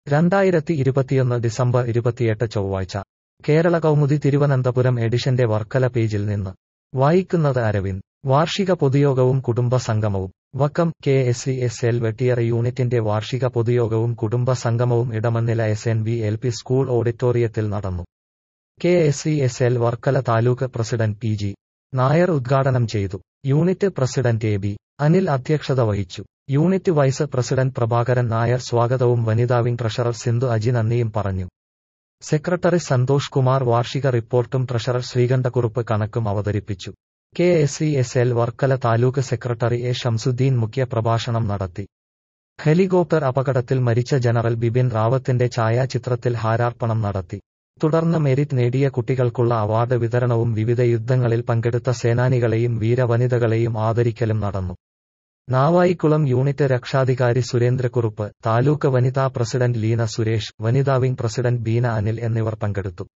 രണ്ടായിരത്തി ഇരുപത്തിയൊന്ന് ഡിസംബർ ഇരുപത്തിയെട്ട് ചൊവ്വാഴ്ച കേരള കൗമുദി തിരുവനന്തപുരം എഡിഷന്റെ വർക്കല പേജിൽ നിന്ന് വായിക്കുന്നത് അരവിന്ദ് വാർഷിക പൊതുയോഗവും കുടുംബ സംഗമവും Vakkom K S C S L Vettiyara യൂണിറ്റിന്റെ വാർഷിക പൊതുയോഗവും കുടുംബ സംഗമവും Edamannila S N V L P school ഓഡിറ്റോറിയത്തിൽ നടന്നു K S C S L Varkala taluk president P G Nair ഉദ്ഘാടനം ചെയ്തു unit president A B Anil അധ്യക്ഷത വഹിച്ചു unit vice president Prabhakaran Nair സ്വാഗതവും വനിതാ വിംഗ് ട്രഷറർ സിന്ധു അജി നന്ദിയും പറഞ്ഞു സെക്രട്ടറി സന്തോഷ് കുമാർ വാർഷിക റിപ്പോർട്ടും ട്രഷറർ ശ്രീകണ്ഠക്കുറുപ്പ് കണക്കും അവതരിപ്പിച്ചു K S C S L Varkala taluk secretary A Shamsuddin മുഖ്യ പ്രഭാഷണം നടത്തി ഹെലികോപ്റ്റർ അപകടത്തിൽ മരിച്ച ജനറൽ ബിപിൻ റാവത്തിന്റെ ഛായാചിത്രത്തിൽ ഹാരാർപ്പണം നടത്തി തുടർന്ന് മെരിറ്റ് നേടിയ കുട്ടികൾക്കുള്ള അവാർഡ് വിതരണവും വിവിധ യുദ്ധങ്ങളിൽ പങ്കെടുത്ത സേനാനികളെയും വീരവനിതകളെയും ആദരിക്കലും നടന്നു നാവായിക്കുളം യൂണിറ്റ് രക്ഷാധികാരി സുരേന്ദ്രക്കുറുപ്പ് താലൂക്ക് വനിതാ പ്രസിഡന്റ് ലീന സുരേഷ് വനിതാ വിംഗ് പ്രസിഡന്റ് ബീന അനിൽ എന്നിവർ പങ്കെടുത്തു